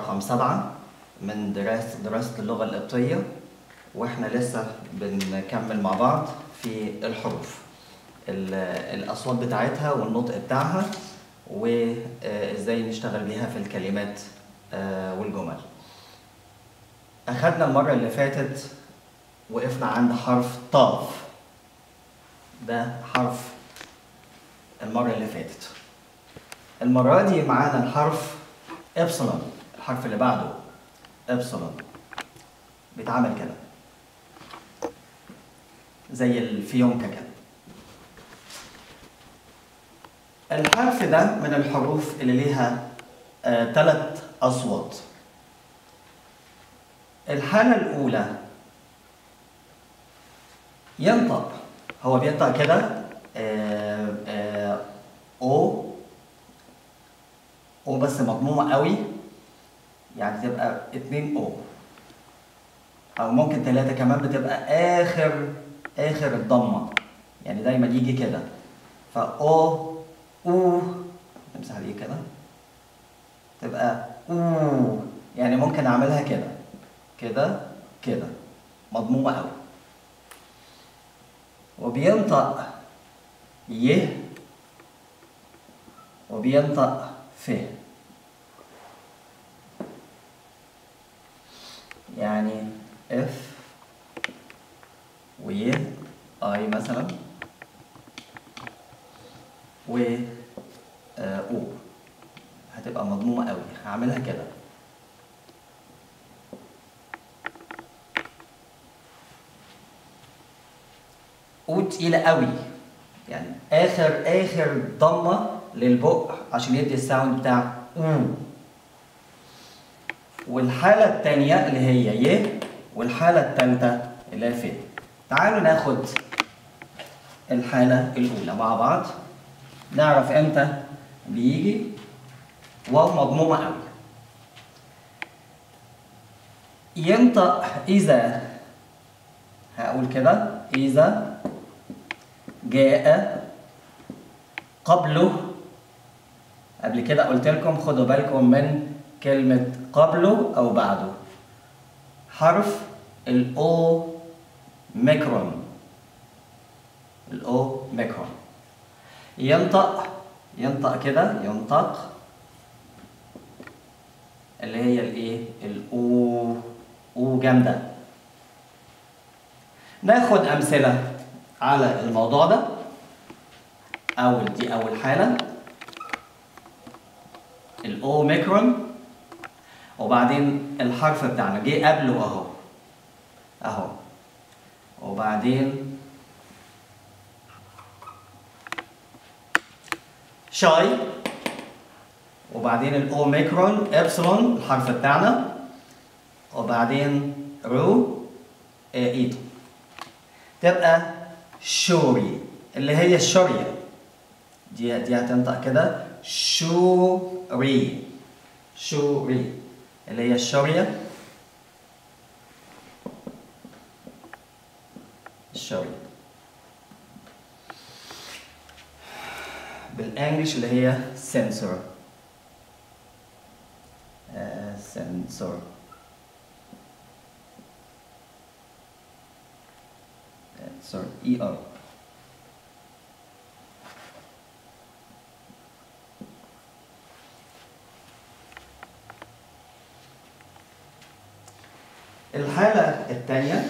رقم سبعة من دراسة دراسة اللغة القبطية واحنا لسه بنكمل مع بعض في الحروف ال- الأصوات بتاعتها والنطق بتاعها وازاي نشتغل بيها في الكلمات آه، والجمل أخدنا المرة اللي فاتت وقفنا عند حرف طاف ده حرف المرة اللي فاتت المرة دي معانا الحرف إبسلون الحرف اللي بعده إبسلون بيتعمل كده زي الفيونكة كده الحرف ده من الحروف اللي ليها ثلاث أصوات الحالة الأولى ينطق هو بينطق كده آه، آه، أو أو بس مضمومة قوي يعني تبقى اتنين أو أو ممكن تلاتة كمان بتبقى آخر آخر الضمة يعني دايما يجي كده فأو أو نمسح دي كده تبقى أو يعني ممكن أعملها كده كده كده مضمومة قوي وبينطق ي وبينطق ف يعني اف وي اي مثلا و آه، او هتبقى مضمومة قوي هعملها كده او تقيلة قوي يعني اخر اخر ضمة للبق عشان يدي الساوند بتاع او والحالة التانية اللي هي ي والحالة التالتة اللي هي ف تعالوا ناخد الحالة الأولى مع بعض نعرف امتى بيجي واو مضمومة قوي ينطق إذا هقول كده إذا جاء قبله قبل كده قلت لكم خدوا بالكم من كلمة قبله أو بعده حرف الأو ميكرون الأو ميكرون ينطق ينطق كده ينطق اللي هي الايه الأو أو جامدة ناخد أمثلة على الموضوع ده أول دي أول حالة الأوميكرون وبعدين الحرف بتاعنا جه قبله أهو أهو وبعدين شاي وبعدين الأوميكرون إبسلون الحرف بتاعنا وبعدين رو آه، إيدو تبقى شوري اللي هي الشورية دي دي هتنطق كده شوري شوري اللي هي الشورية الشورية بالانجلش اللي هي سنسور سنسور sorry, ER. الحالة الثانية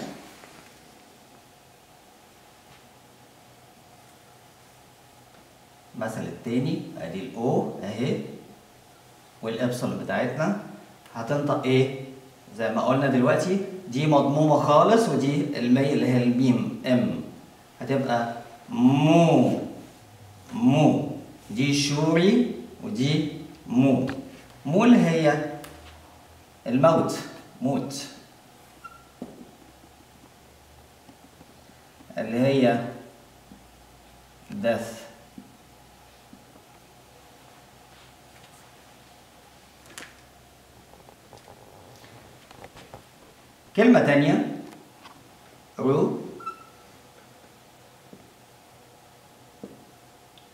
مثل التاني ادي الاو اهي والابسلون بتاعتنا هتنطق ايه زي ما قلنا دلوقتي دي مضمومة خالص ودي المي اللي هي الميم ام هتبقى مو مو دي شوري ودي مو مو اللي هي الموت موت اللي هي death كلمة تانية رو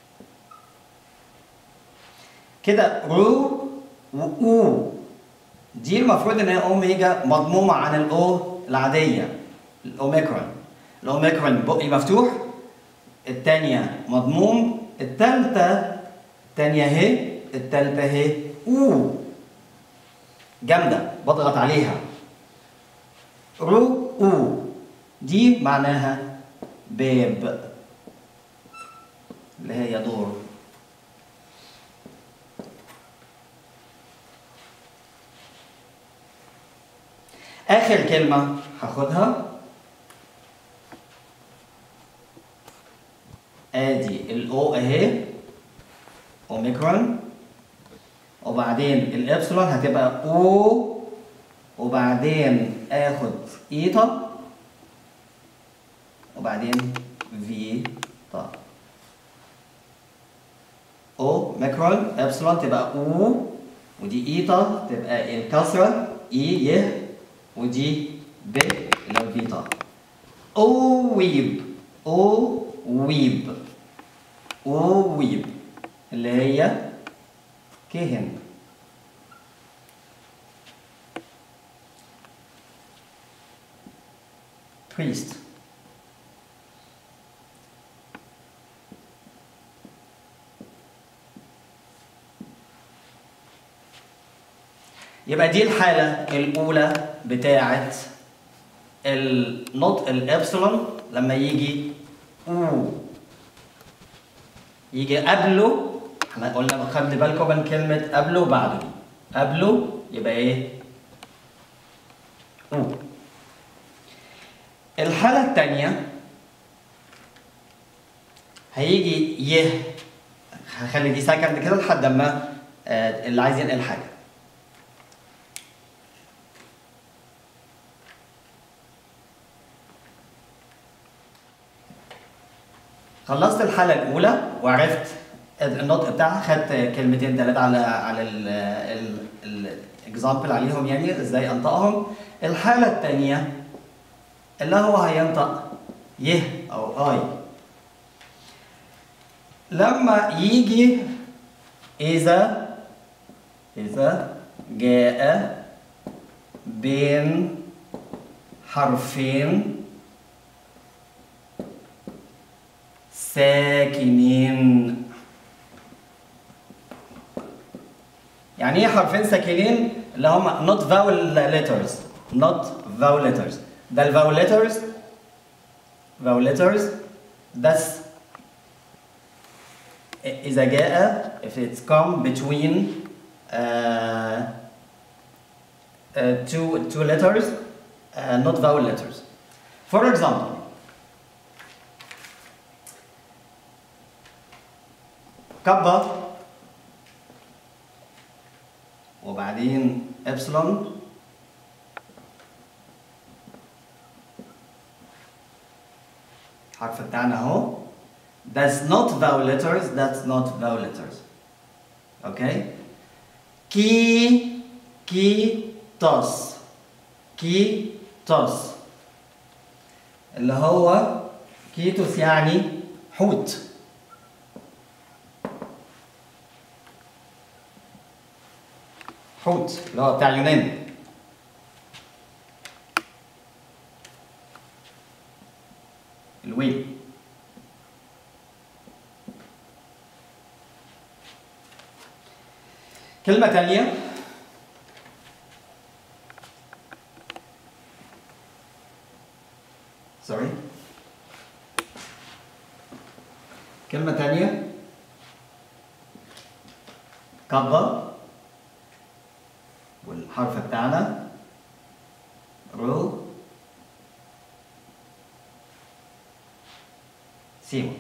كده رو وأو دي المفروض ان هي اوميجا مضمومه عن الاو العاديه الاوميكرون الاوميكرون بقي مفتوح الثانيه مضموم الثالثه الثانيه اهي الثالثه اهي او جامده بضغط عليها رو او دي معناها باب اللي هي دور آخر كلمة هاخدها ادي الاو اهي اوميكرون وبعدين الابسلون هتبقى او وبعدين اخد ايتا وبعدين في طا او ميكرون ابسلون تبقى او ودي ايتا تبقى الكسره اي يه ودي ب اللي هو فيتا او ويب او ويب او ويب اللي هي كهن priest يبقى دي الحالة الأولى بتاعة النطق الإبسلون لما يجي أو يجي قبله احنا قلنا خدي بالكم من كلمة قبله وبعده قبله يبقى إيه؟ أو الحالة الثانية هيجي يه هخلي دي سكند كده لحد ما آه، اللي عايز ينقل حاجة خلصت الحلقه الاولى وعرفت النطق بتاعها خدت كلمتين ثلاثه على على الاكزامبل عليهم يعني ازاي انطقهم الحاله الثانيه اللي هو هينطق يه او اي لما يجي اذا اذا جاء بين حرفين ساكنين يعني ايه حرفين ساكنين اللي هم not vowel letters not vowel letters ده ال vowel letters vowel letters that's إذا جاء if it's come between uh, uh, two two letters uh, not vowel letters for example كبة وبعدين ابسلون الحرف بتاعنا اهو that's not vowel letters that's not vowel letters okay كي كي توس كي توس اللي هو كيتوس يعني حوت حوت اللي هو بتاع اليونان الويل كلمة تانية سوري كلمة تانية كبة والحرف بتاعنا رو سيما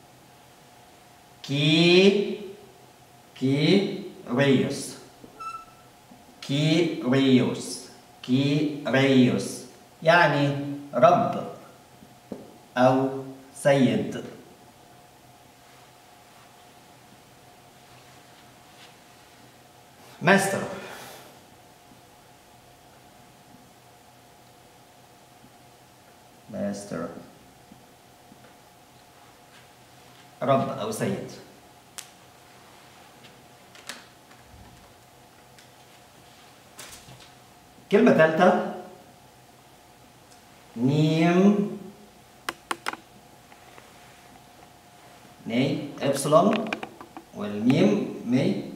كي كي ريوس كي ريوس كي ريوس يعني رب أو سيد ماستر ماستر رب أو سيد كلمة ثالثة نيم ني ابسلون والميم مي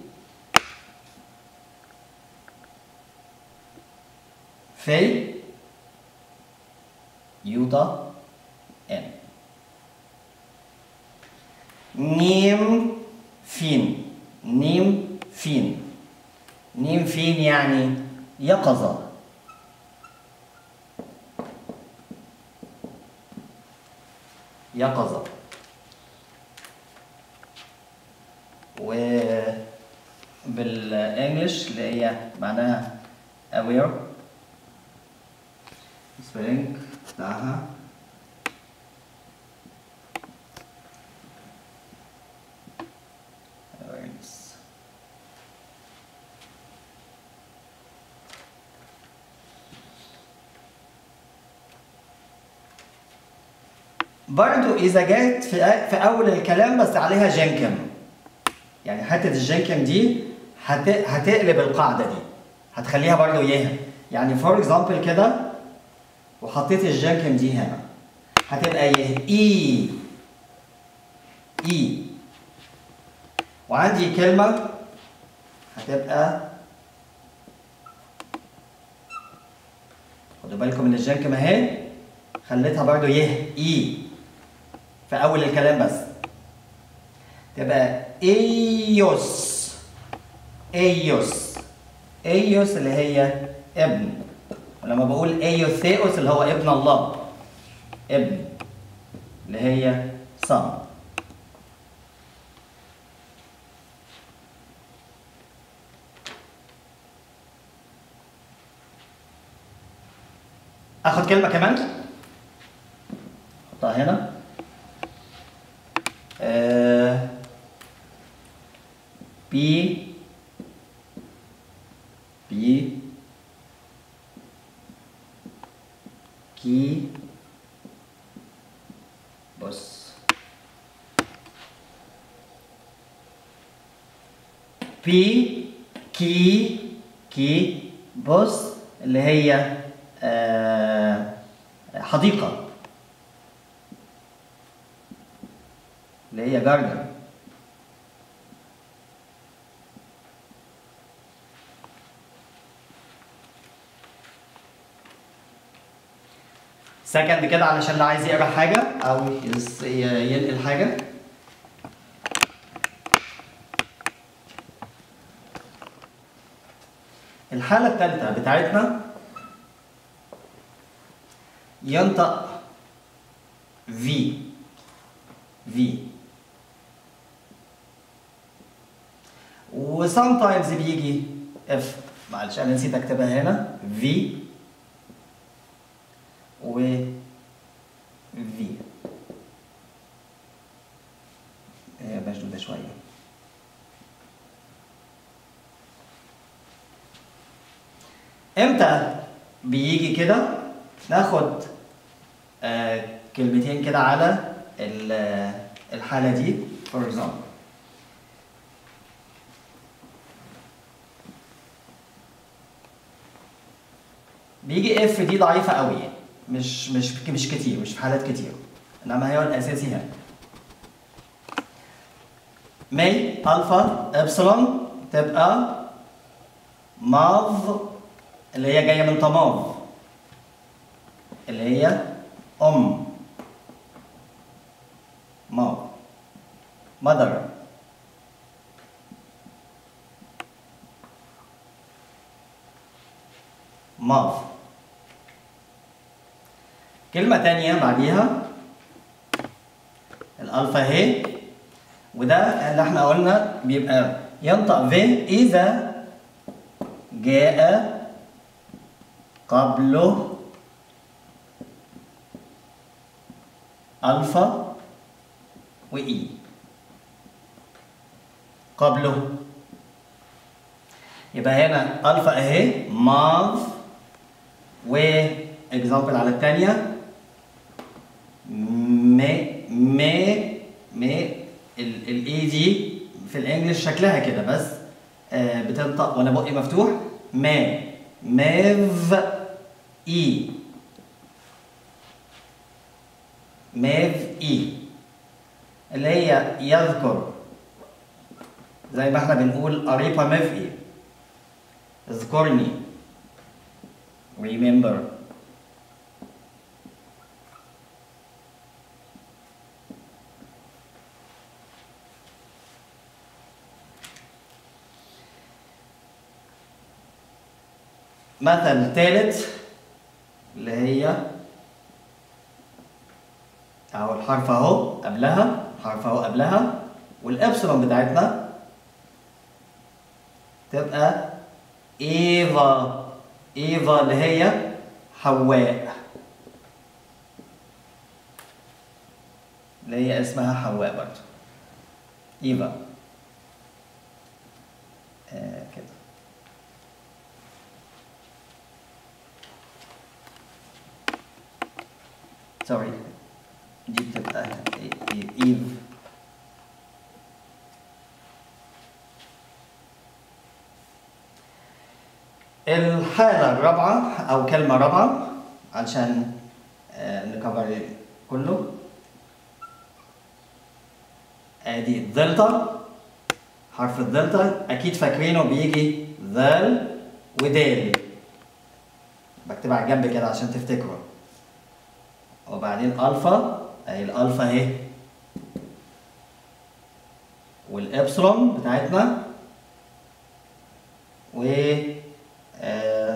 في يوتا ان نيم فين نيم فين نيم فين يعني يقظة يقظة وبالانجلش اللي هي معناها aware spelling بتاعها awareness برضو إذا جت في في أول الكلام بس عليها جنكم يعني حتة الجنكم دي هت... هتقلب القاعدة دي هتخليها برضو إياها يعني فور اكزامبل كده وحطيت الجنكم دي هنا هتبقى يه إي إي وعندي كلمة هتبقى خدوا بالكم من الجنكم اهي خليتها برضو يه إي في أول الكلام بس تبقى إيوس إيوس إيوس اللي هي ابن ولما بقول إيوثيوس اللي هو ابن الله ابن اللي هي son اخد كلمة كمان احطها هنا آه بي بي كي بص بي كي كي بص اللي هي آه حديقة اللي هي جاردن سكند كده علشان اللي عايز يقرا حاجة أو يس- ي- ينقل حاجة الحالة الثالثة بتاعتنا ينطق في في و sometimes بيجي اف معلش انا نسيت اكتبها هنا في و في هي مشدودة شوية امتى بيجي كده ناخد آه كلمتين كده على ال- الحالة دي for example بيجي اف دي ضعيفة قوي مش مش مش كتير مش في حالات كتير انما هي الاساسي هنا مي الفا ابسلون تبقى ماف اللي هي جايه من طماف اللي هي ام ماف مدر ماف كلمة تانية بعديها الألفا هي وده اللي احنا قلنا بيبقى ينطق في إذا جاء قبله ألفا وإي قبله يبقى هنا ألفا أهي ماف و اكزامبل على الثانية مي مي مي الاي دي في الانجليش شكلها كده بس آه بتنطق وانا بقي مفتوح ما ميف اي ميف اي اللي هي يذكر زي ما احنا بنقول قريبة ميف اي اذكرني remember مثل ثالث اللي هي اهو الحرف اهو قبلها حرف اهو قبلها والابسلون بتاعتنا تبقى ايفا ايفا اللي هي حواء اللي هي اسمها حواء برضه ايفا آه كده سوري دي بتبقى ايف الحالة الرابعة أو كلمة رابعة علشان آه، نكفر كله ادي الدلتا حرف الدلتا اكيد فاكرينه بيجي ذال ودال بكتبها على الجنب كده عشان تفتكروا وبعدين الفا اهي الالفا اهي والابسلون بتاعتنا و آه،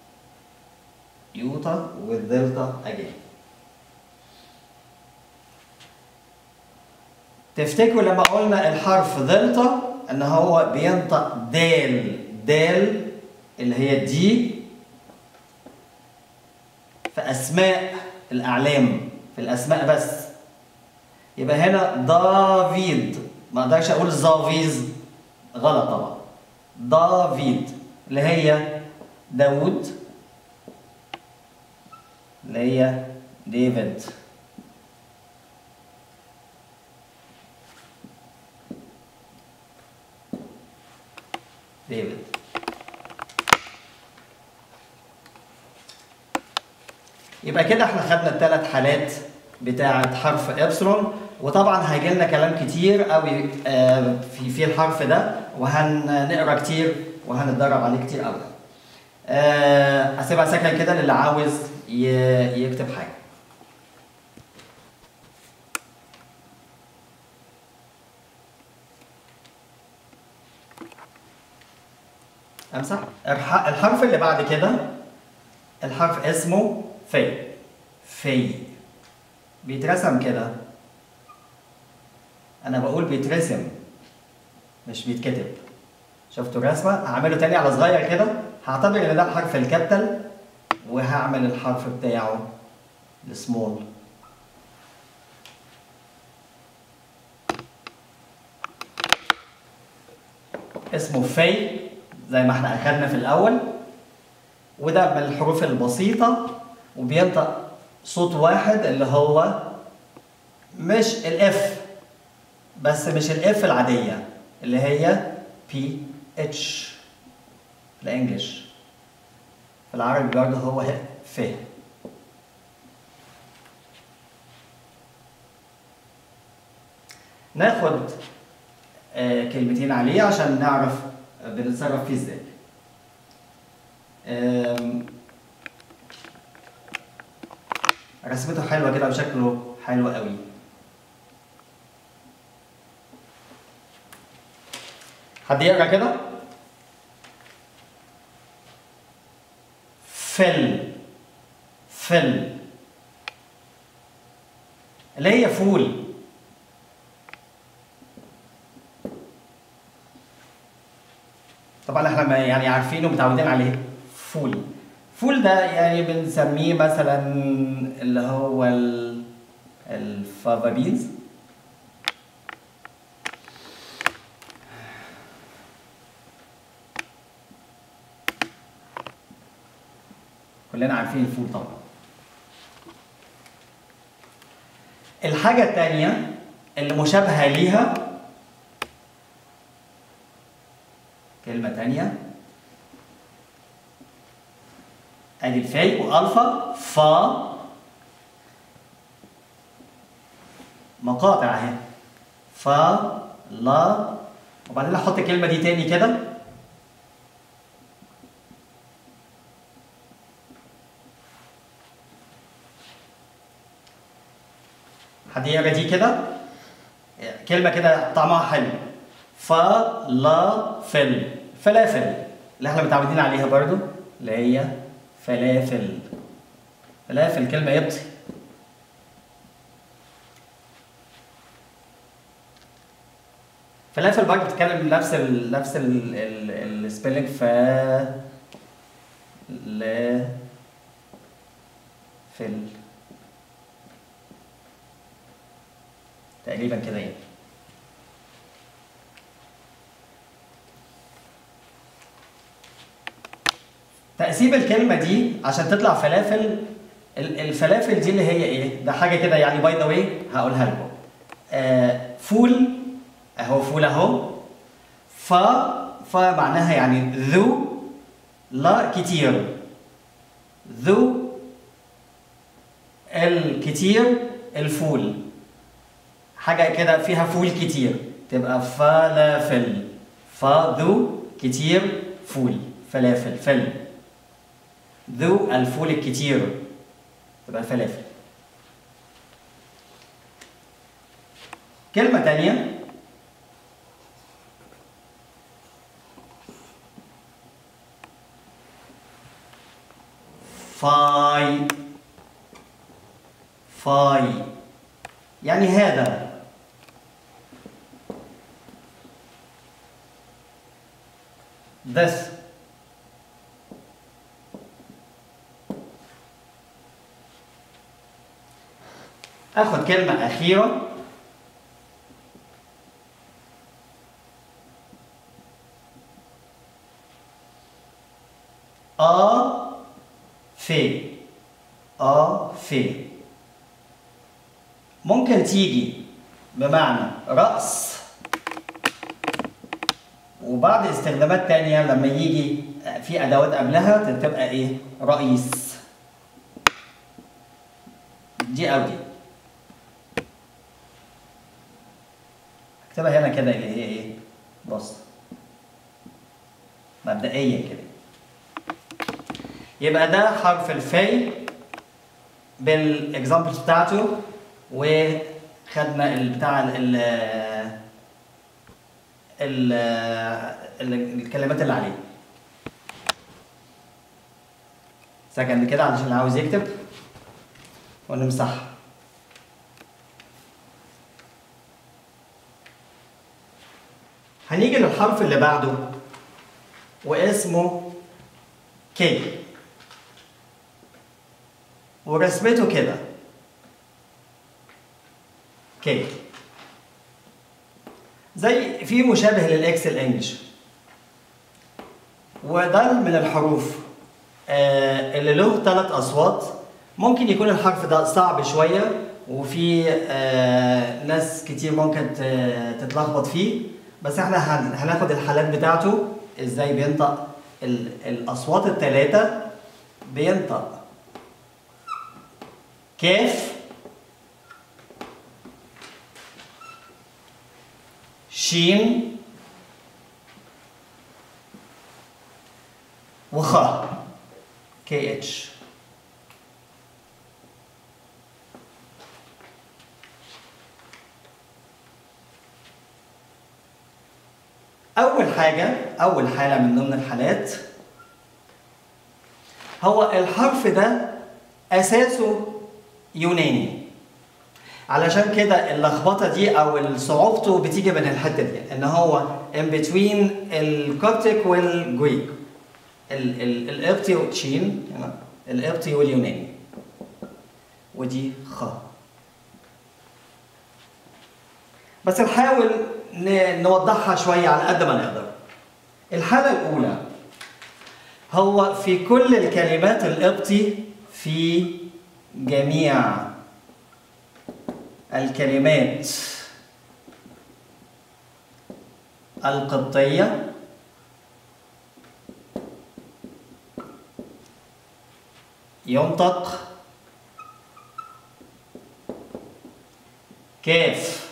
يوتا والدلتا اجين تفتكروا لما قلنا الحرف دلتا ان هو بينطق دال دال اللي هي دي في اسماء الاعلام في الاسماء بس يبقى هنا دافيد ما اقدرش اقول زافيز غلط طبعا دافيد اللي هي داوود اللي هي ديفيد ديفيد يبقى كده احنا خدنا الثلاث حالات بتاعة حرف ابسلون وطبعا هيجي لنا كلام كتير قوي آه، في في الحرف ده وهنقرا كتير وهنتدرب عليه كتير قوي. آه، اسيبها ساكنه كده للي عاوز ي- يكتب حاجه. امسح الح- الحرف اللي بعد كده الحرف اسمه في في بيترسم كده انا بقول بيترسم مش بيتكتب شفتوا الرسمه هعمله تاني على صغير كده هعتبر ان ده الحرف الكابيتال وهعمل الحرف بتاعه السمول اسمه في زي ما احنا اخدنا في الاول وده من الحروف البسيطة وبينطق صوت واحد اللي هو مش الاف بس مش الاف العادية اللي هي بي اتش الانجليش في العربي برضه هو ف ناخد آه، كلمتين عليه عشان نعرف بنتصرف فيه ازاي آم، رسمته حلوة كده وشكله حلو قوي حد يقرا كده فل فل اللي هي فول طبعا احنا ما- يعني عارفينه ومتعودين عليه فول فول ده يعني بنسميه مثلا اللي هو ال- الفافا بينز كلنا عارفين الفول طبعا الحاجة التانية اللي مشابهة ليها كلمة تانية ادي الفي والفا فا مقاطع اهي فا لا وبعدين احط الكلمه دي تاني كده حد يقرا دي كده كلمه كده طعمها حلو فا لا فل فلافل اللي احنا متعودين عليها برضو اللي هي فلافل فلافل كلمه يبطي فلافل برضه بتتكلم نفس ال نفس السبيلنج ف لا فل تقريبا كده يعني تقسيم الكلمة دي عشان تطلع فلافل ال- الفلافل دي اللي هي ايه؟ ده حاجة كده يعني باي ذا واي هقولها لكم. آه فول اهو فول اهو ف ف معناها يعني ذو لا كتير ذو الكتير الفول حاجة كده فيها فول كتير تبقى فلافل فذو كتير فول فلافل فل ذو الفول الكتير تبقى فلافل كلمة تانية فاي فاي يعني هذا this اخد كلمة أخيرة آ في آ في ممكن تيجي بمعنى رأس وبعض استخدامات تانية لما يجي في أدوات قبلها تبقى إيه؟ رئيس دي أو دي اكتبها هنا كده اللي هي إيه؟ بص مبدئيا كده يبقى ده حرف الفي بالاكزامبلز بتاعته وخدنا البتاع ال ال ال الكلمات اللي عليه سكند كده علشان اللي عاوز يكتب ونمسحها هنيجي للحرف اللي بعده واسمه كي ورسمته كده كي زي في مشابه للاكس الانجليش وده من الحروف آه اللي له ثلاث اصوات ممكن يكون الحرف ده صعب شويه وفي آه ناس كتير ممكن ت- تتلخبط فيه بس احنا هن- هناخد الحالات بتاعته ازاي بينطق ال- الاصوات الثلاثه بينطق كاف شين وخ كي اتش أول حاجة أول حالة من ضمن الحالات هو الحرف ده أساسه يوناني علشان كده اللخبطه دي او صعوبته بتيجي من الحته دي ان هو in between الكوبتيك والجريك ال- ال- القبطي والتشين هنا القبطي واليوناني ودي خ بس نحاول ن- نوضحها شويه على قد ما نقدر الحاله الاولى هو في كل الكلمات القبطي في جميع الكلمات القبطية ينطق كيف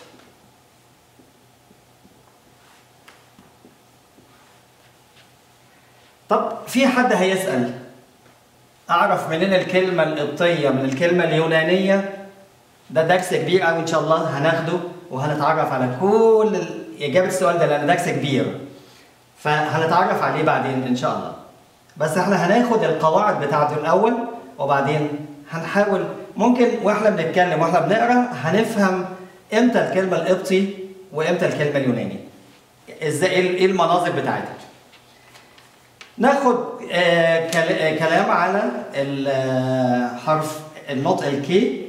طب في حد هيسأل أعرف منين الكلمة القبطية من الكلمة اليونانية ده درس كبير قوي إن شاء الله هناخده وهنتعرف على كل ال- إجابة السؤال ده لأن درس كبير فهنتعرف عليه بعدين إن شاء الله بس احنا هناخد القواعد بتاعته الأول وبعدين هنحاول ممكن واحنا بنتكلم واحنا بنقرا هنفهم امتى الكلمة القبطي وامتى الكلمة اليوناني ازاي ايه المناظر بتاعتها ناخد آه، كل- آه، كلام على الحرف النطق الكي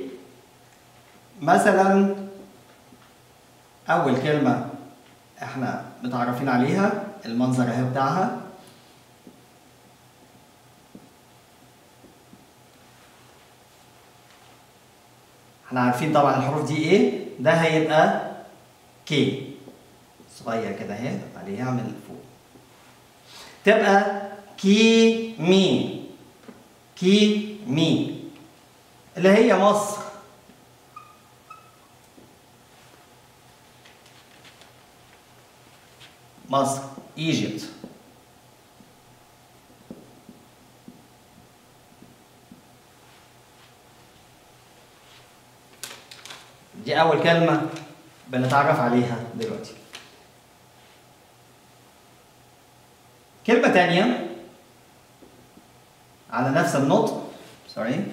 مثلا اول كلمه احنا متعرفين عليها المنظر اهي بتاعها احنا عارفين طبعا الحروف دي ايه ده هيبقى كي صغير كده اهي عليها من فوق تبقى كي مي كي مي اللي هي مصر مصر ايجيبت دي اول كلمه بنتعرف عليها دلوقتي كلمة تانية على نفس النطق سوري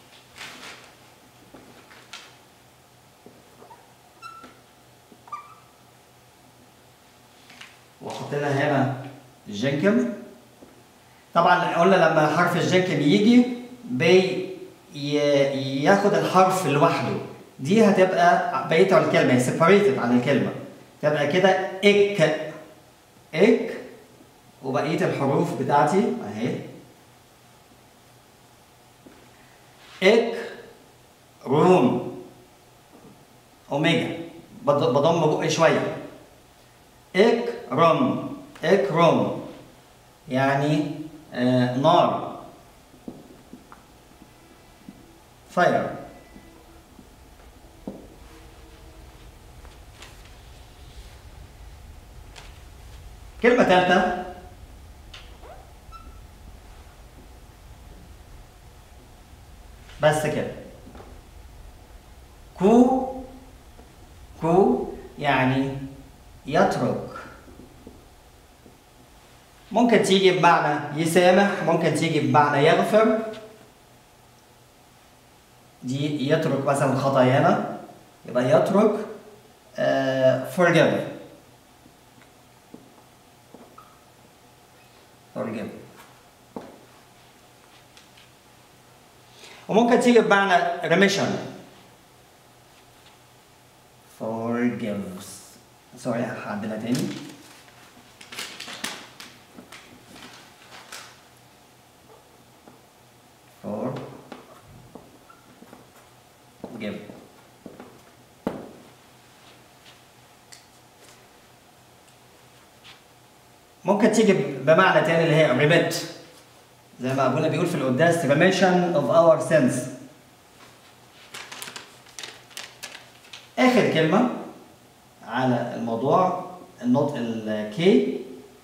واحط لها هنا جنكم طبعا قلنا لما حرف الجنكم يجي بي ي- ياخد الحرف لوحده دي هتبقى بقية الكلمة سيبريتد عن الكلمة تبقى كده اك اك وبقية الحروف بتاعتي اهي اك روم اوميجا بض- بضم بقي شوية اك روم اك روم يعني آه نار فاير كلمة ثالثة بس كده كو كو يعني يترك ممكن تيجي بمعنى يسامح ممكن تيجي بمعنى يغفر دي يترك مثلا خطايانا يبقى يترك uh, forgive forgive وممكن تيجي بمعنى remission forgives سوري هعدلها تاني forgive ممكن تيجي بمعنى تاني اللي هي remit زي ما ابونا بيقول في القداس remission of our sins اخر كلمه على الموضوع النطق الكي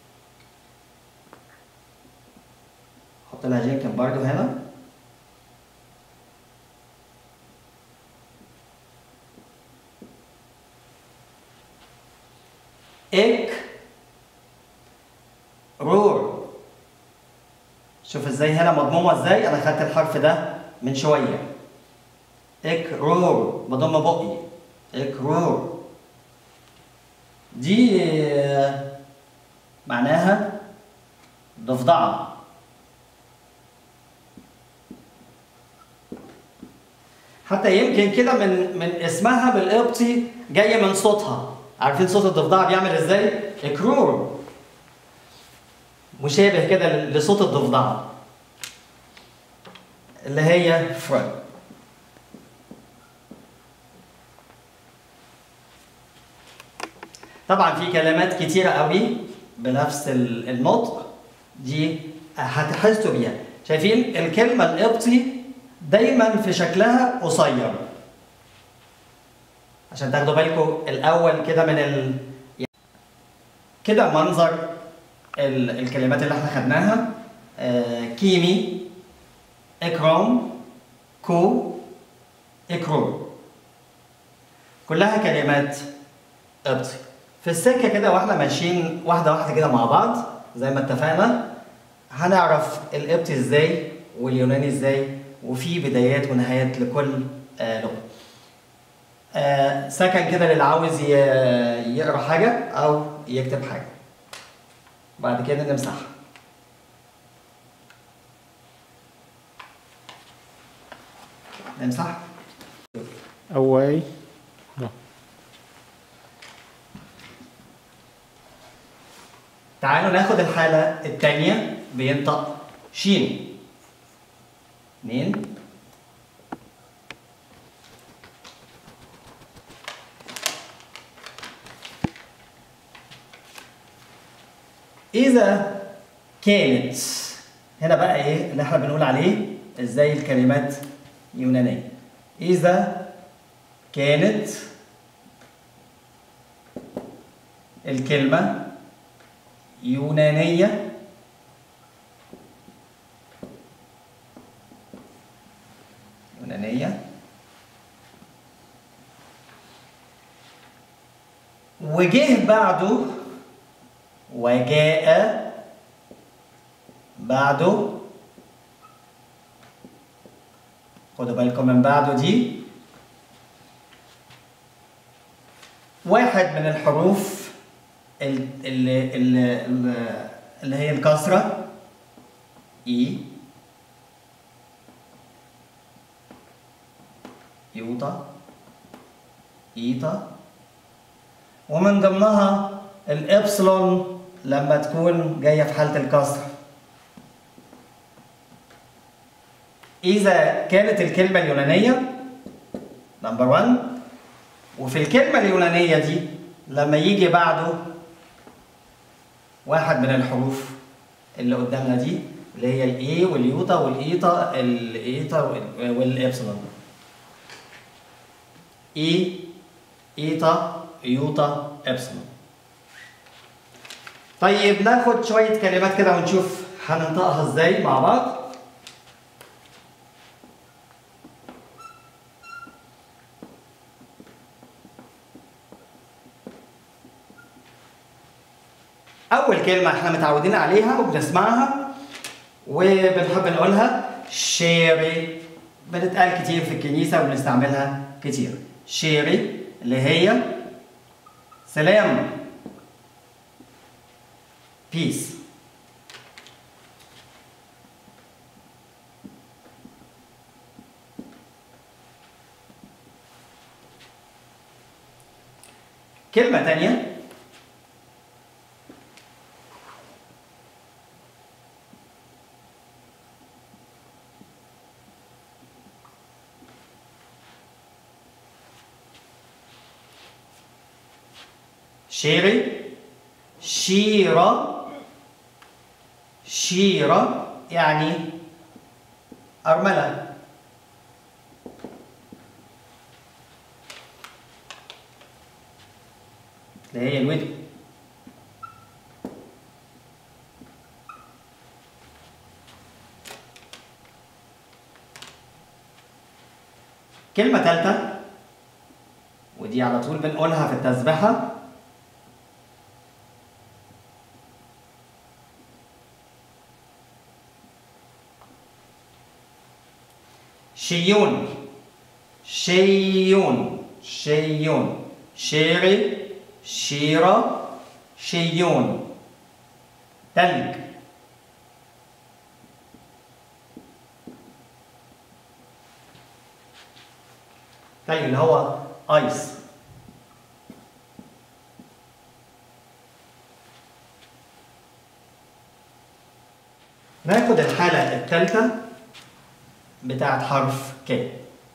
حط لها جينكن برضو هنا اك رور شوف ازاي هنا مضمومه ازاي انا خدت الحرف ده من شويه اكرور بضم بقي اكرور دي آه، معناها ضفدعه حتى يمكن كده من من اسمها بالقبطي جاي من صوتها عارفين صوت الضفدعه بيعمل ازاي اكرور مشابه كده لصوت الضفدعه اللي هي فرد طبعا في كلمات كتيرة قوي بنفس ال- النطق دي هتحسوا بيها شايفين الكلمة القبطي دايما في شكلها قصير عشان تاخدوا بالكم الاول كده من ال... كده منظر ال... الكلمات اللي احنا خدناها آه كيمي اكرام كو اكرو كلها كلمات قبطي في السكه كده واحنا ماشيين واحده واحده كده مع بعض زي ما اتفقنا هنعرف القبطي ازاي واليوناني ازاي وفي بدايات ونهايات لكل آه لغه آه سكن كده للي عاوز ي- يقرا حاجه او يكتب حاجه بعد كده نمسحها نمسح away no تعالوا ناخد الحالة التانية بينطق شين اتنين إذا كانت هنا بقى إيه اللي إحنا بنقول عليه إزاي الكلمات يونانية إذا كانت الكلمة يونانية يونانية وجه بعده وجاء بعده خدوا بالكم من بعده دي واحد من الحروف ال- اللي, اللي, اللي هي الكسرة إي يوطا إيتا ومن ضمنها الإبسلون لما تكون جاية في حالة الكسر إذا كانت الكلمة اليونانية نمبر 1 وفي الكلمة اليونانية دي لما يجي بعده واحد من الحروف اللي قدامنا دي اللي هي الاي واليوتا والايتا الايتا وال- والابسلون اي ايتا يوتا ابسلون طيب ناخد شوية كلمات كده ونشوف هننطقها ازاي مع بعض أول كلمة احنا متعودين عليها وبنسمعها وبنحب نقولها شيري بتتقال كتير في الكنيسة وبنستعملها كتير شيري اللي هي سلام بيس كلمة تانية شيري شيرة شيرة يعني أرملة اللي هي الودو كلمة ثالثة ودي على طول بنقولها في التسبيحة شيون شيون شيون شيري شيرة شيون تلج تلج اللي هو ايس ناخد الحالة الثالثة بتاعت حرف ك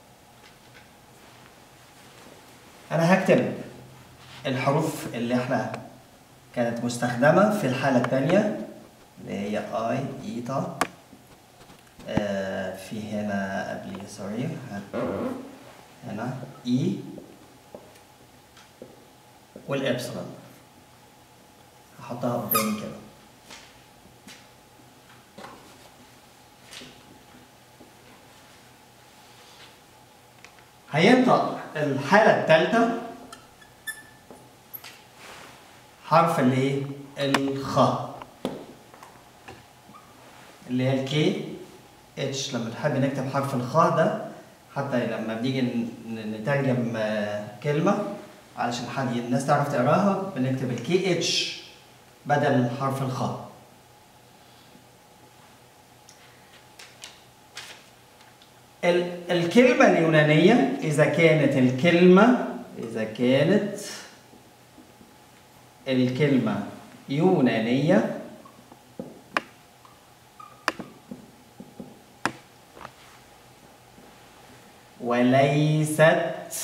انا هكتب الحروف اللي احنا كانت مستخدمة في الحالة الثانية اللي هي اي ايتا آه في هنا قبليه سوري هات- هنا اي والابسلون هحطها قدامي كده هينطق الحالة الثالثة حرف الايه؟ الخاء اللي هي الكي اتش لما نحب نكتب حرف الخاء ده حتى لما بنيجي ن- ن- نترجم آه، كلمة علشان حد الناس تعرف تقراها بنكتب الكي اتش بدل حرف الخاء ال- الكلمة اليونانية إذا كانت الكلمة إذا كانت الكلمة يونانية وليست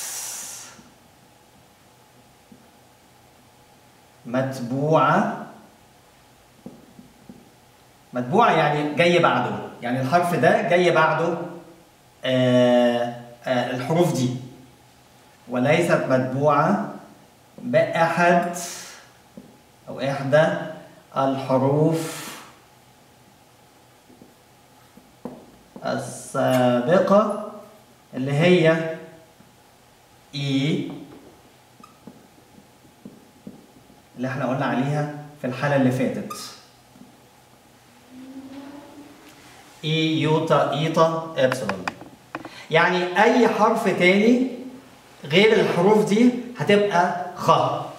متبوعة متبوعة يعني جاي بعده يعني الحرف ده جاي بعده آه آه الحروف دي وليست متبوعة بأحد أو إحدى الحروف السابقة اللي هي إي اللي احنا قلنا عليها في الحالة اللي فاتت إي يوتا إيتا إبسلون يعني أي حرف تاني غير الحروف دي هتبقى خ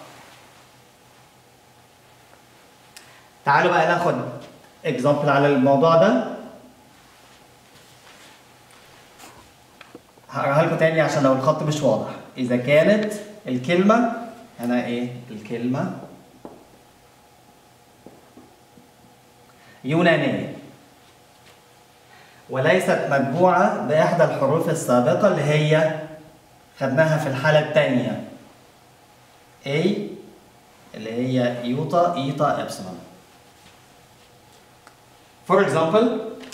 تعالوا بقى ناخد اكزامبل على الموضوع ده هقراها لكم تاني عشان لو الخط مش واضح إذا كانت الكلمة هنا إيه الكلمة يونانية وليست متبوعة بإحدى الحروف السابقة اللي هي خدناها في الحالة الثانية A اللي هي يوتا إيتا إبسلون For example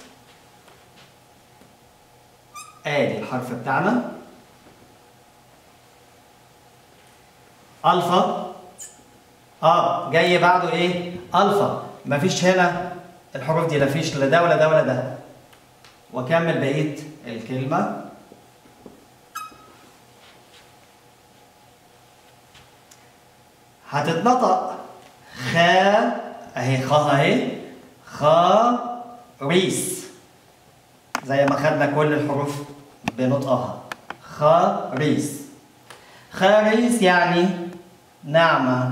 آدي الحرف بتاعنا ألفا آه جاي بعده إيه؟ ألفا مفيش هنا الحروف دي لا فيش لا ده ولا ده ولا ده وأكمل بقية الكلمة هتتنطق خا اهي خا اهي خا ريس زي ما خدنا كل الحروف بنطقها خا ريس خا ريس يعني نعمة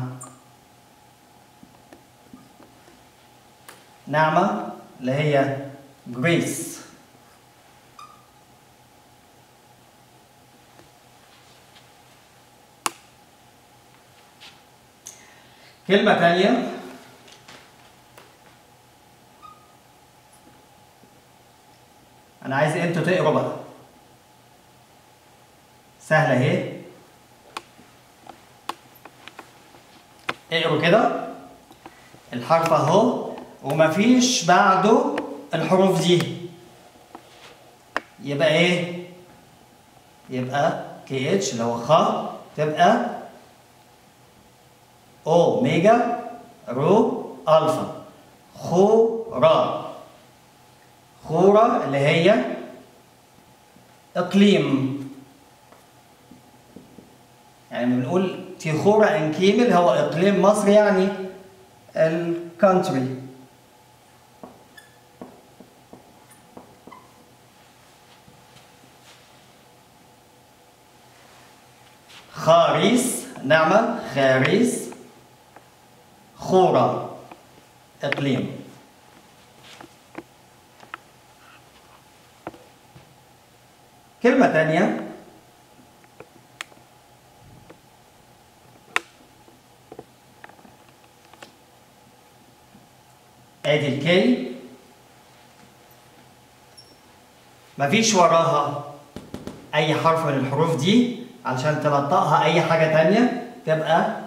نعمة اللي هي جريس كلمة تانية أنا عايز أنتوا تقروا بقى سهلة أهي اقروا كده الحرف أهو ومفيش بعده الحروف دي يبقى إيه؟ يبقى كي اتش اللي هو خ تبقى أوميجا رو ألفا خورا خورا اللي هي إقليم يعني بنقول تيخورا انكيمل هو إقليم مصر يعني الكونتري خاريس نعمة خاريس خورا إقليم كلمة تانية ادي الكي مفيش وراها اي حرف من الحروف دي علشان تنطقها اي حاجة تانية تبقى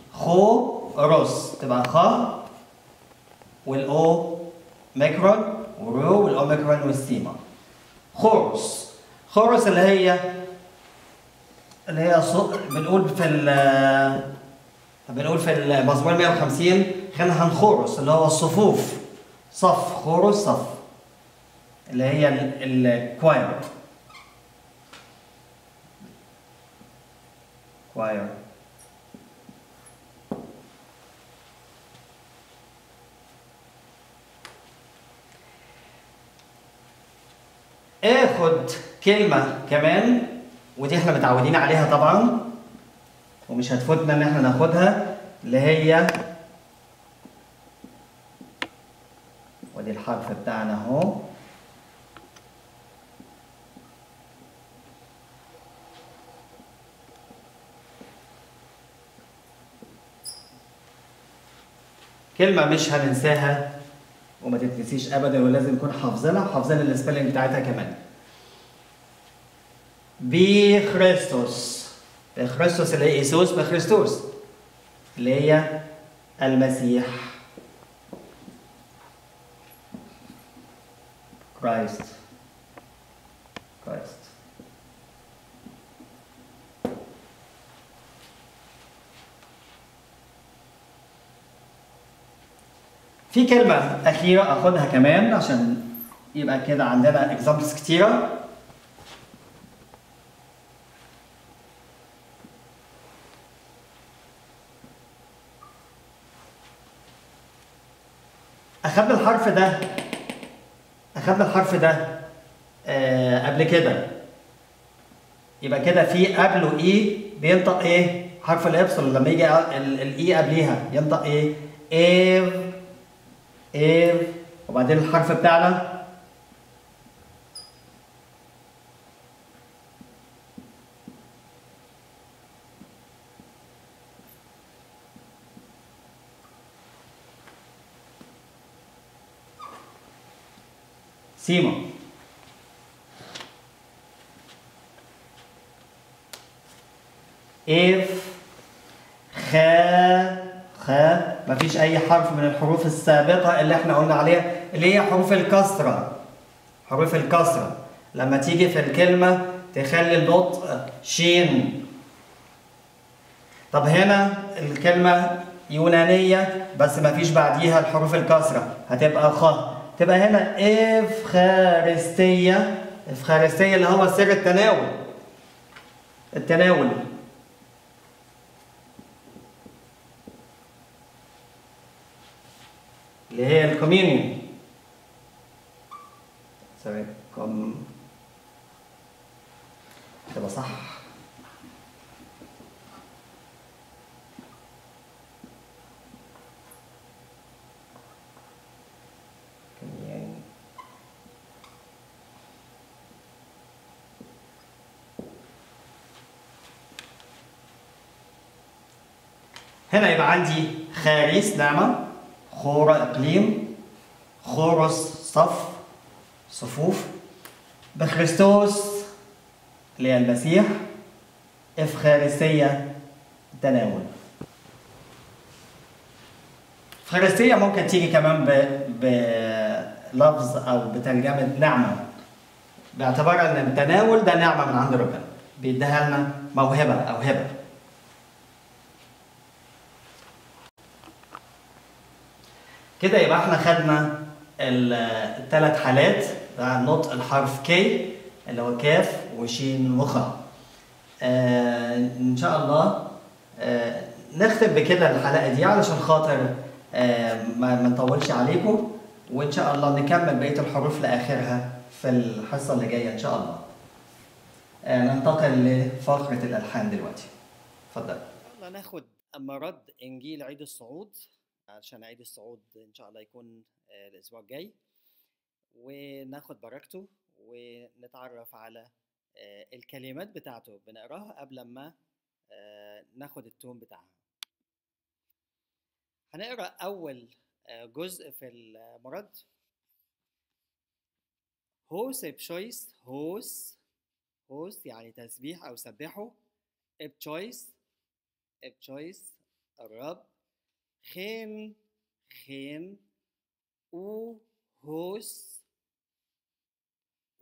خو رس تبقى خ والاو ميكرون ورو والاوميكرون والسيما خورس خورس اللي هي اللي هي صوت بنقول في ال بنقول في المزمور 150 خلينا هنخورس اللي هو الصفوف صف خورس صف اللي هي الكواير كواير اخد كلمة كمان ودي احنا متعودين عليها طبعا ومش هتفوتنا ان احنا ناخدها اللي هي ودي الحرف بتاعنا اهو كلمة مش هننساها وما تتنسيش ابدا ولازم نكون حافظينها وحافظين السبيلنج بتاعتها كمان بخريستوس بخريستوس اللي هي ايسوس بخريستوس اللي هي المسيح كرايست كرايست في كلمة أخيرة أخدها كمان عشان يبقى كده عندنا اكزامبلز كتيرة أخدنا الحرف ده أخدنا الحرف ده آه قبل كده يبقى كده في قبله إي بينطق إيه؟ حرف الإبسلون لما يجي الإي قبليها ينطق إيه؟ إيف إيف وبعدين الحرف بتاعنا سيما إف خا خا مفيش أي حرف من الحروف السابقة اللي احنا قلنا عليها اللي هي حروف الكسرة حروف الكسرة لما تيجي في الكلمة تخلي النطق شين طب هنا الكلمة يونانية بس مفيش بعديها الحروف الكسرة هتبقى خ تبقى هنا إفخارستية إفخارستية اللي هو سر التناول التناول اللي هي الكوميونيون سوري كوم تبقى صح كوميون هنا يبقى عندي خاريس نعمة خورة إقليم خورس صف صفوف بخريستوس اللي هي المسيح إفخارستية تناول إفخارستية ممكن تيجي كمان ب... بلفظ أو بترجمة نعمة باعتبار أن التناول ده نعمة من عند ربنا بيديها لنا موهبة أو هبة كده يبقى احنا خدنا الثلاث حالات بتاع نطق الحرف كي اللي هو كاف وشين وخاء آه ان شاء الله آه نختم بكده الحلقه دي علشان خاطر آه ما ما نطولش عليكم وان شاء الله نكمل بقيه الحروف لاخرها في الحصه اللي جايه ان شاء الله آه ننتقل لفقره الالحان دلوقتي اتفضل يلا ناخد اما رد انجيل عيد الصعود عشان عيد الصعود ان شاء الله يكون آه، الاسبوع الجاي وناخد بركته ونتعرف على آه، الكلمات بتاعته بنقراها قبل ما آه، ناخد التون بتاعها هنقرا اول آه، جزء في المرد هوس بشويس هوس هوس يعني تسبيح او سبحه بتشويس بتشويس الرب خين خين او هوس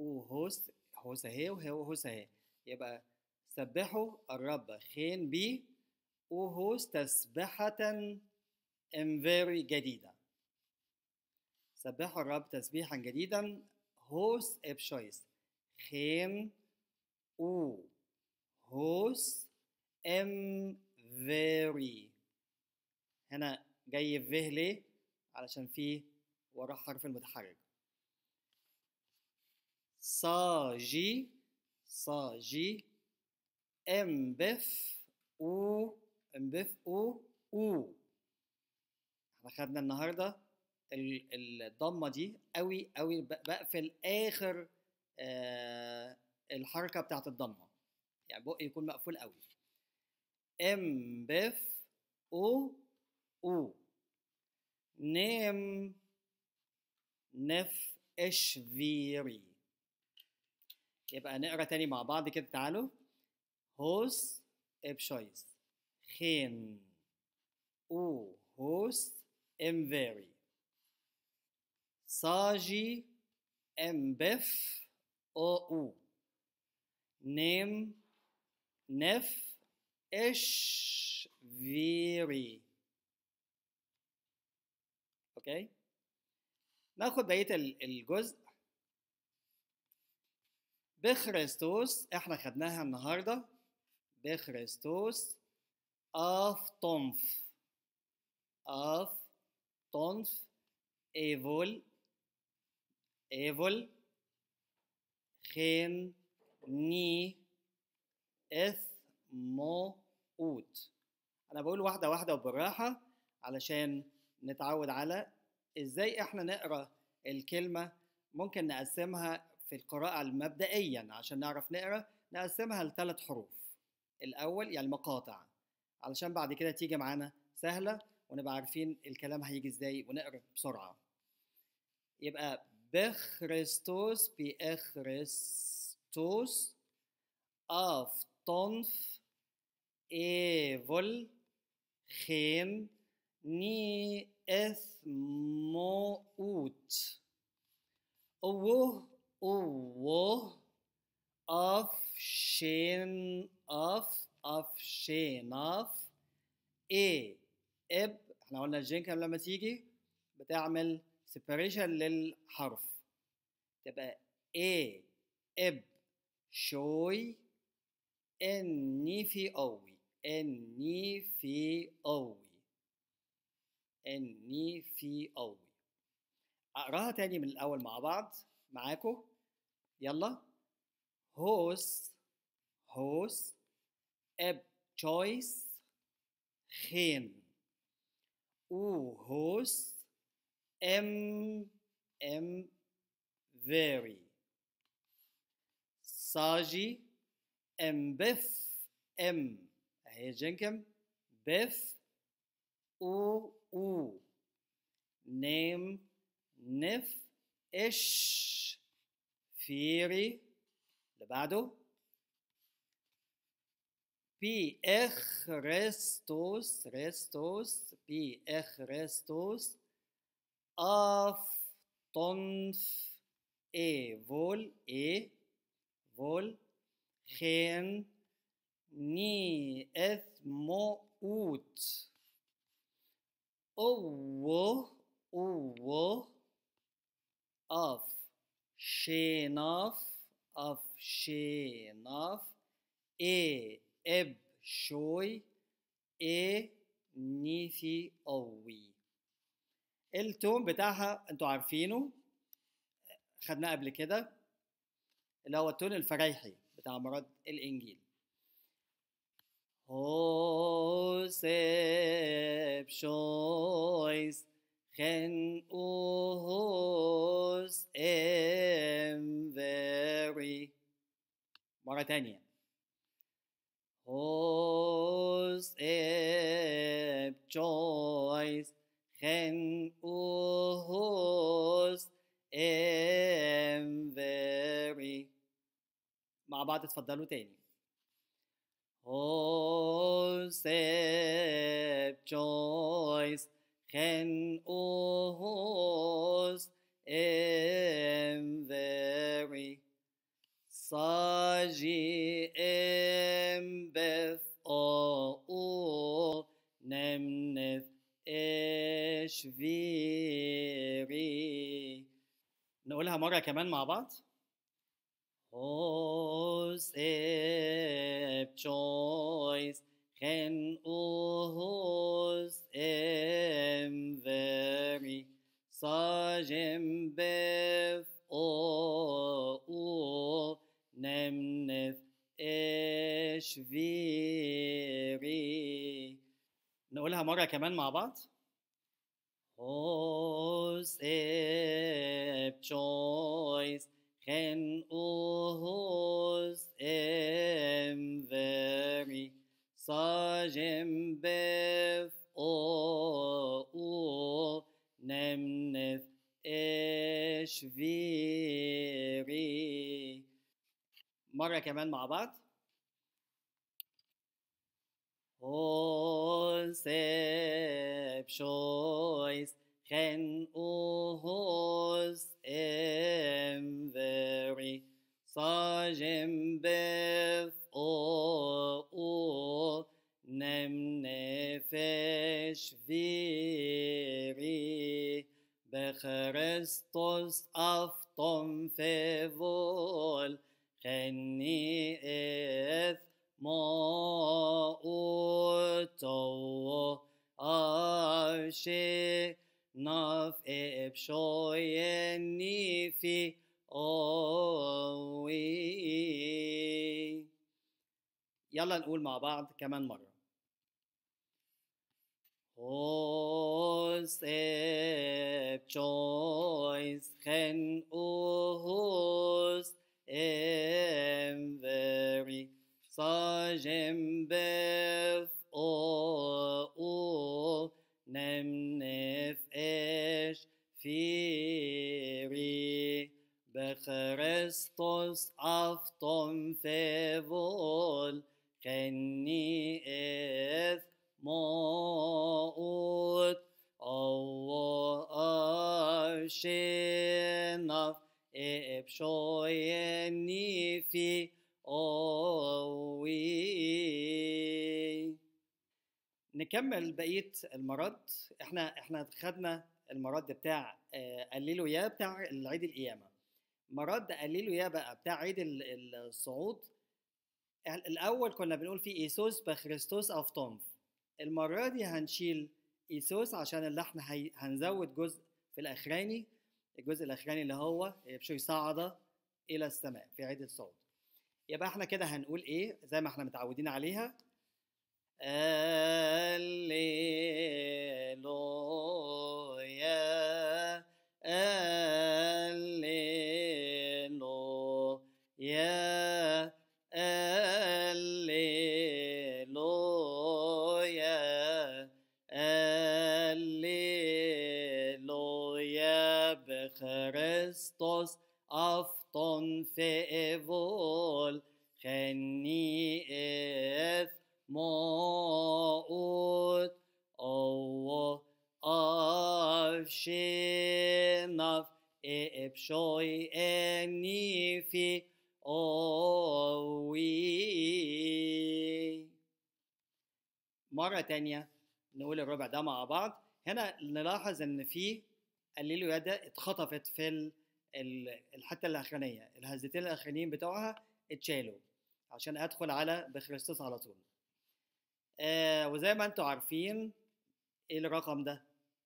وهوس هوس اهي وهو هوس اهي يبقى سبحوا الرب خين بي وهوس تسبحة امفيري جديدة سبحوا الرب تسبيحا جديدا هوس ابشويس خين او هوس ام فيري هنا جاي في ليه علشان فيه وراه حرف المتحرك صا جي صا جي ام بف او ام بف او او احنا خدنا النهارده ال- الضمه دي قوي قوي ب- بقفل اخر آه الحركه بتاعت الضمه يعني بقي يكون مقفول قوي ام بف او او نيم نف اش فيري يبقى نقرا تاني مع بعض كده تعالوا هوس ابشويس خين او هوس ام فيري ساجي ام بف او او نيم نف اش فيري اوكي ناخد بقيه ال- الجزء بخريستوس احنا خدناها النهارده بخريستوس اف طنف اف طنف ايفول ايفول خين ني اث مو اوت انا بقول واحده واحده وبالراحه علشان نتعود على ازاي احنا نقرا الكلمه ممكن نقسمها في القراءه المبدئيا عشان نعرف نقرا نقسمها لثلاث حروف الاول يعني مقاطع علشان بعد كده تيجي معانا سهله ونبقى عارفين الكلام هيجي ازاي ونقرا بسرعه يبقى بخريستوس بإخريستوس اف طنف ايفول خين ني اثموت اوه اوه اف شين اف اف شين اف اي اب احنا قلنا الجين كام لما تيجي بتعمل سيبريشن للحرف تبقى اي اب شوي اني في قوي اني في قوي اني في قوي اقراها تاني من الاول مع بعض معاكم يلا هوس هوس اب تشويس خين او هوس ام ام very ساجي ام بف ام اهي جنكم بف او او نيم نف اش فيري اللي بعده بي اخريستوس ريستوس بي اخريستوس اف طنف اي فول اي فول خين ني اثمو اوت اوه اوه اف شيناف اف شيناف اي اب شوي اي نيفي قوي التون بتاعها انتوا عارفينه خدناه قبل كده اللي هو التون الفريحي بتاع مراد الانجيل هوسب شويس خن اوهوس ام فيري مرة تانية هوس اب شويس خن اوهوس ام فيري مع بعض اتفضلوا تاني Joseph Joyce Gen Ohos Em Very Saji em bef o o nemnef اشفيري نقولها مرة كمان مع بعض Hos ep choice gen uhos em veri sajem bev o u nemnef اشفيري نقولها مرة كمان مع بعض Hos ep choice gen uhos em veri sajem bev o u nemnef اشفيري مرة كمان مع بعض Hosep shois gen uhos em veri sajem bev o u nem nefesh viri בכרסטוס אבטום פבול חני את מאותו אשי נף אפשויני פי أوي يلا نقول مع بعض كمان مرة Hosep choice gen uhos em veri sajem bev o u nem nef esh firi بخريستوس أفطم فيفول خني إذ موت أو أشنف إبشويني في أوي نكمل بقية المرض احنا احنا خدنا المرض بتاع آه، قللوا يا بتاع العيد القيامة مرض قللوا يا بقى بتاع عيد ال- الصعود الاول كنا بنقول فيه ايسوس بخريستوس افتونف المره دي هنشيل ايسوس عشان اللي احنا هي- هنزود جزء في الاخراني الجزء الاخراني اللي هو يبشر صعد الى السماء في عيد الصعود يبقى احنا كده هنقول ايه زي ما احنا متعودين عليها هللويا هللويا هللويا هللويا بخريستوس أفطن في إيفول خني إث موت أو أفشنف إبشوي أني في أوي مرة تانية نقول الربع ده مع بعض هنا نلاحظ ان في قليلوا يدا اتخطفت في ال- ال- الحته الاخرانيه الهزتين الاخرانيين بتوعها اتشالوا عشان ادخل على بخريستوس على طول آه وزي ما انتم عارفين ايه الرقم ده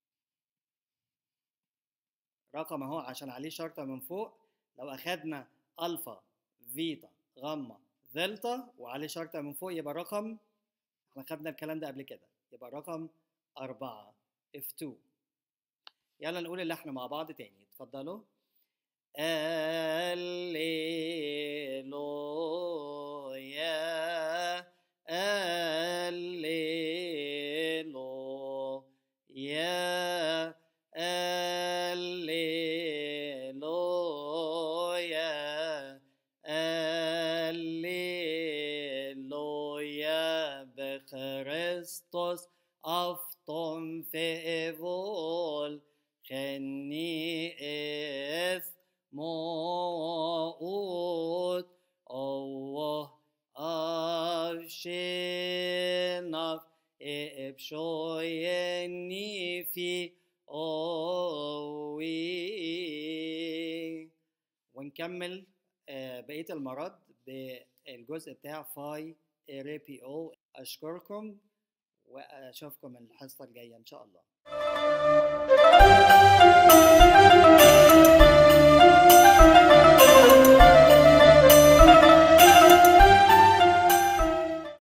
رقم اهو عشان عليه شرطه من فوق لو اخدنا الفا فيتا غاما دلتا وعليه شرطه من فوق يبقى رقم احنا خدنا الكلام ده قبل كده يبقى رقم أربعة F2 يلا نقول اللي احنا مع بعض تاني اتفضلوا الليلويا الليلويا الليلويا الليلويا بخريستوس أفطم في إيفول خني إث موت بشويني في أوي ونكمل آه، بقية المرض بالجزء بتاع فاي ري بي او أشكركم وأشوفكم الحصة الجاية إن شاء الله